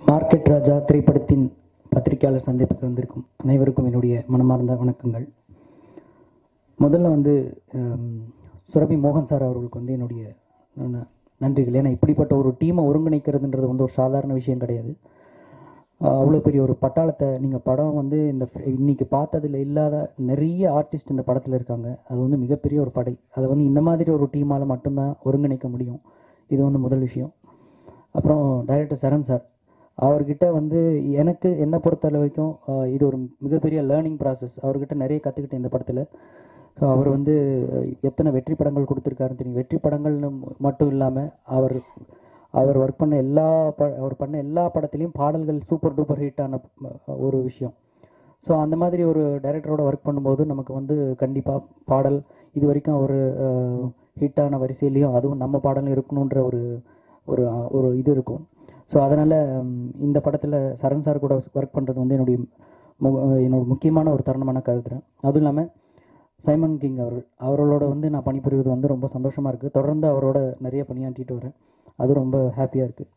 Market ராஜா திரைப்படத்தின் பத்திரிகையாளர் சந்திப்புக்கு வந்திருக்கும் அனைவருக்கும் என்னுடைய மனமார்ந்த வணக்கங்கள் முதல்ல வந்து ஹம், சுரபி மோகன் சார் அவர்களுக்கு வந்து என்னுடைய ந- நன்றிகள் ஏன்னா இப்படிப்பட்ட ஒரு டீமை ஒருங்கிணைக்கிறதுன்றது வந்து ஒரு சாதாரண விஷயம் கிடையாது அவ்வளோ பெரிய ஒரு பட்டாளத்தை நீங்கள் படம் வந்து இந்த ஃப்- இன்னைக்கு பார்த்ததுல இல்லாத நிறைய ஆர்டிஸ்ட் இந்த படத்தில் இருக்காங்க அது வந்து மிகப்பெரிய ஒரு படை அதை வந்து இந்த மாதிரி ஒரு டீமால் மட்டும்தான் ஒருங்கிணைக்க முடியும் இது வந்து முதல் விஷயம் அப்புறம் டைரக்டர் சரண் சார் அவர்கிட்ட வந்து எனக்கு என்னை பொறுத்த வரைக்கும் ஆஹ், இது ஒரு மிகப்பெரிய லேர்னிங் ப்ராசஸ் அவர்கிட்ட நிறைய கற்றுக்கிட்டேன் இந்த படத்தில் ஸோ அவர் வந்து அஹ், எத்தனை வெற்றி படங்கள் கொடுத்துருக்காருன்னு தெரியும் வெற்றி படங்கள்னு ம- மட்டும் இல்லாமல் அவர் அவர் ஒர்க் பண்ண எல்லா ப அவர் பண்ண எல்லா படத்துலேயும் பாடல்கள் சூப்பர் டூப்பர் ஹிட்டான ஒரு விஷயம் ஸோ அந்த மாதிரி ஒரு டைரக்டரோட ஒர்க் பண்ணும்போது நமக்கு வந்து கண்டிப்பாக பாடல் இது வரைக்கும் ஒரு ஹிட்டான வரிசையிலையும் அதுவும் நம்ம பாடலும் இருக்கணுன்ற ஒரு ஒரு அஹ், ஒரு இது இருக்கும் ஸோ அதனால் இந்த படத்தில் சரண் சார் கூட ஒர்க் பண்ணுறது வந்து என்னுடைய மு- என்னோட முக்கியமான ஒரு தருணமான கருதுறேன் அதுவும் இல்லாமல் சைமன் கிங் அவர்கள் அவர்களோட வந்து நான் பணிபுரிவது வந்து ரொம்ப சந்தோஷமாக இருக்குது தொடர்ந்து அவரோட நிறைய பணியாற்றிட்டு வரேன் அது ரொம்ப ஹாப்பியாக இருக்குது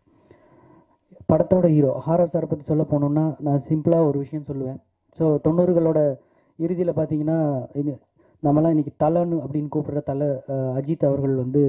படத்தோட ஹீரோ ஹாரர் சாரை பற்றி சொல்ல போனோம்னா நான் சிம்பிளாக ஒரு விஷயம் சொல்லுவேன் ஸோ தொண்ணூறுகளோட இறுதியில் பார்த்தீங்கன்னா இது நம்மலாம் இன்னைக்கு தலன்னு அப்படின்னு கூப்பிடுற தலை அஹ், அஜித் அவர்கள் வந்து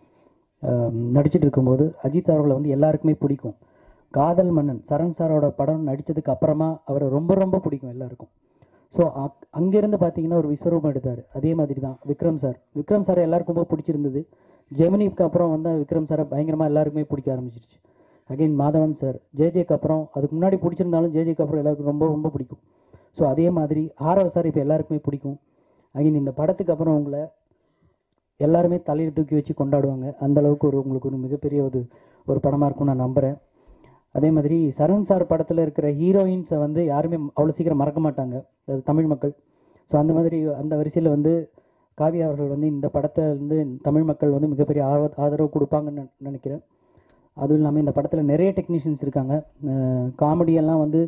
அஹ், நடிச்சிட்டு இருக்கும்போது அஜித் அவர்களை வந்து எல்லாருக்குமே பிடிக்கும் காதல் மன்னன் சரண் சாரோட படம் நடித்ததுக்கு அப்புறமா அவரை ரொம்ப ரொம்ப பிடிக்கும் எல்லாருக்கும் ஸோ அங்கேருந்து பார்த்தீங்கன்னா ஒரு விஸ்வரூபம் எடுத்தார் அதே மாதிரி தான் விக்ரம் சார் விக்ரம் சார் எல்லாருக்கும் ரொம்ப பிடிச்சிருந்தது ஜெமினிக்கு அப்புறம் வந்து விக்ரம் சாரை பயங்கரமாக எல்லாருக்குமே பிடிக்க ஆரம்பிச்சிருச்சு அகைன் மாதவன் சார் ஜேஜேக்கு அப்புறம் அதுக்கு முன்னாடி பிடிச்சிருந்தாலும் ஜேஜேக்கு அப்புறம் எல்லாருக்கும் ரொம்ப ரொம்ப பிடிக்கும் ஸோ அதே மாதிரி ஆரவ் சார் இப்போ எல்லாருக்குமே பிடிக்கும் அகைன் இந்த படத்துக்கு அப்புறம் உங்களை எல்லாருமே தலையில் தூக்கி வச்சு கொண்டாடுவாங்க அந்த அளவுக்கு ஒரு உங்களுக்கு ஒரு மிகப்பெரிய ஒரு ஒரு படமாக இருக்கும்னு நான் நம்புகிறேன் அதே மாதிரி சரண் சார் படத்தில் இருக்கிற ஹீரோயின்ஸை வந்து யாருமே அவ்வளோ சீக்கிரம் மறக்க மாட்டாங்க அது தமிழ் மக்கள் ஸோ அந்த மாதிரி அந்த வரிசையில் வந்து காவியா அவர்கள் வந்து இந்த படத்தை வந்து தமிழ் மக்கள் வந்து மிகப்பெரிய ஆர்வ ஆதரவு கொடுப்பாங்கன்னு நினை- நினைக்கிறேன் அதுவும் இல்லாமல் இந்த படத்தில் நிறைய டெக்னீஷியன்ஸ் இருக்காங்க காமெடியெல்லாம் வந்து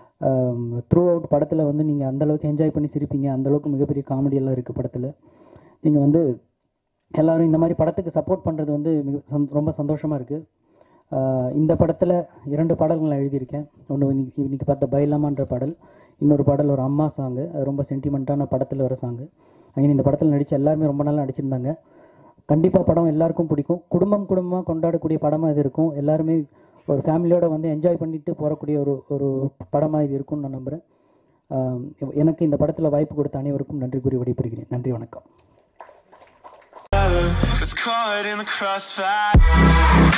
த்ரூ அவுட் படத்தில் வந்து நீங்கள் அந்தளவுக்கு என்ஜாய் பண்ணி சிரிப்பீங்க அந்தளவுக்கு மிகப்பெரிய காமெடியெல்லாம் இருக்குது படத்தில் நீங்கள் வந்து எல்லாரும் இந்த மாதிரி படத்துக்கு சப்போர்ட் பண்ணுறது வந்து மிக சந்- ரொம்ப சந்தோஷமாக இருக்குது இந்த படத்தில் இரண்டு பாடல்கள் நான் எழுதியிருக்கேன் ஒன்று இன்னைக்கு இன்னைக்கு பார்த்த பைலாமான்ற பாடல் இன்னொரு பாடல் ஒரு அம்மா சாங்கு அது ரொம்ப சென்டிமெண்ட்டான படத்தில் வர சாங்கு அங்கே இந்த படத்தில் நடித்த எல்லாருமே ரொம்ப நல்லா நடிச்சிருந்தாங்க கண்டிப்பாக படம் எல்லாருக்கும் பிடிக்கும் குடும்பம் குடும்பமாக கொண்டாடக்கூடிய படமாக இது இருக்கும் எல்லாருமே ஒரு ஃபேமிலியோட வந்து என்ஜாய் பண்ணிட்டு போகக்கூடிய ஒரு ஒரு படமாக இது இருக்கும்னு நான் நம்புகிறேன் ஆஹ் எனக்கு இந்த படத்தில் வாய்ப்பு கொடுத்த அனைவருக்கும் நன்றி கூறி விடைபெறுகிறேன் நன்றி வணக்கம் It's caught in the crossfire.